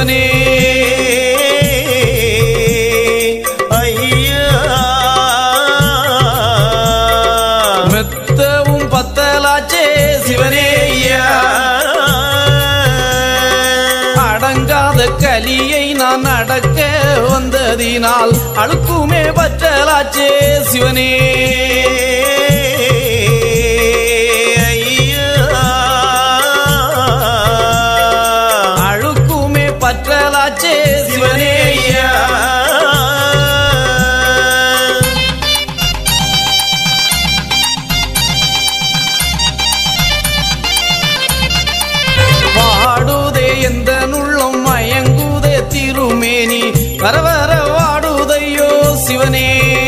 சிவனே ஐயா மெத்தவும் பத்தலாச்சே சிவனே ஐயா அடங்காத கலியை நான் அடக்க வந்ததினால் அழுக்குமே பற்றலாச்சே சிவனே அழுக்குமே பற்றலாச்சே சிவனே ஐயா வாடுதே எந்த நுள்ளம் மயங்குதே திருமேனி வர வர வாடுதையோ சிவனே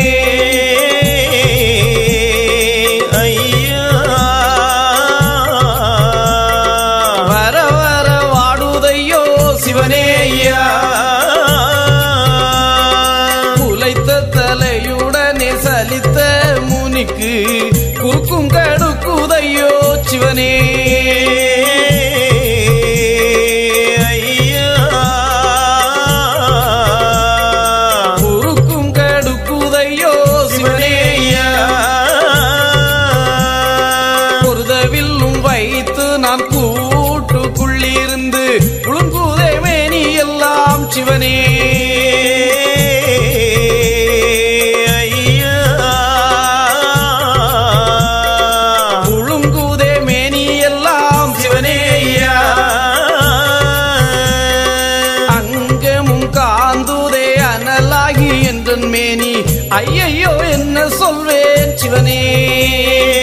வர வர வாடுதையோ சிவனே ஐயா குலைத்த தலையுடனே சலித்த முனிக்கு குறுக்கும் கடுக்குதையோ சிவனே குறுக்கும் கடுக்குதையோ சிவனே ஐயா பொருதவில்லும் வைத்து நான் கூட்டுக்குள்ளிருந்து உளுங்குதே மேனி எல்லாம் சிவனே உளுங்குதே மேனி எல்லாம் சிவனே ஐயா அங்கமும் காந்துதே அனலாகி என்றன் மேனி ஐயையோ என்ன சொல்வேன் சிவனே